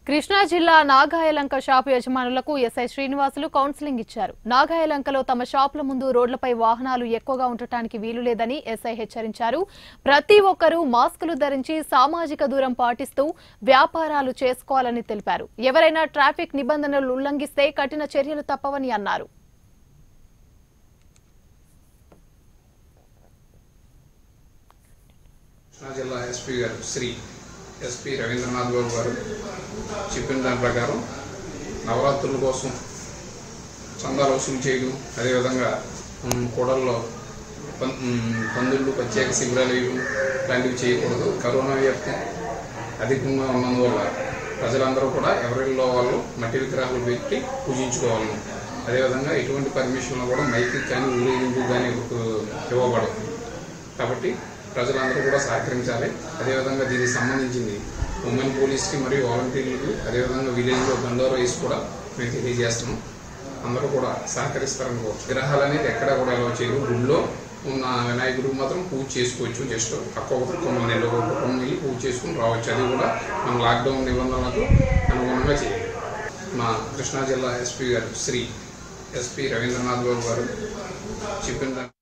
కృష్ణా జిల్లా నాగాయలంక షాపు యజమానులకు SI Srinivasulu counselling ఇచ్చారు నాగాయలంకలో తమ షాపుల ముందు రోడ్లపై వాహనాలు ఎక్కువగా ఉండటానికి వీలు లేదని ఎస్ఐ హెచ్చరించారు ప్రతి ఒక్కరూ మాస్కులు ధరించి సామాజిక దూరం పాటిస్తూ వ్యాపారాలు చేసుకోవాలని తెలిపారు ఎవరైనా ట్రాఫిక్ నిబంధనలు ఉల్లంఘిస్తే కఠిన చర్యలు తప్పవని అన్నారు కృష్ణా జిల్లా ఎస్పీ గారు శ్రీ ఎస్పీ రవీంద్రనాథ్ బాబు గారు చెప్పిన దాని ప్రకారం నవరాత్రుల కోసం చందాలు వసూలు చేయడం అదేవిధంగా ఉమ్, కూడల్లో పం- ఉమ్, పందుళ్ళు ప్రత్యేక శిబిరాలు వేయడం ఇలాంటివి చేయకూడదు కరోనా వ్యాప్తి అధికంగా ఉన్నందువల్ల ప్రజలందరూ కూడా ఎవరిలో వాళ్ళు మట్టి విగ్రహాలు పెట్టి పూజించుకోవాలి అదేవిధంగా ఎటువంటి పర్మిషన్లు కూడా మైకి కానీ ఊరేగింపు కానీ ఇవ్వబడదు కాబట్టి ప్రజలందరూ కూడా సహకరించాలి అదేవిధంగా దీనికి సంబంధించింది ఉమెన్ పోలీస్కి మరియు వాలంటీర్లకు అదేవిధంగా విలేజ్లో బందోరా వేసి కూడా మేము తెలియజేస్తున్నాం అందరూ కూడా సహకరిస్తారని కోరు విగ్రహాలు అనేది ఎక్కడా కూడా ఎలా చేయరు గుడిలో ఉన్న వినాయకుడికి మాత్రం పూజ చేసుకోవచ్చు జస్ట్ పక్క ఒక కుటుంబం నెల ఒక కుటుంబం వెళ్ళి పూజ చేసుకుని రావచ్చు అది కూడా మన లాక్డౌన్ నిబంధనలకు అనుగుణంగా చేయాలి మా కృష్ణా జిల్లా ఎస్పీ గారు శ్రీ ఎస్పీ రవీంద్రనాథ్ బాబు గారు చెప్పిన దాని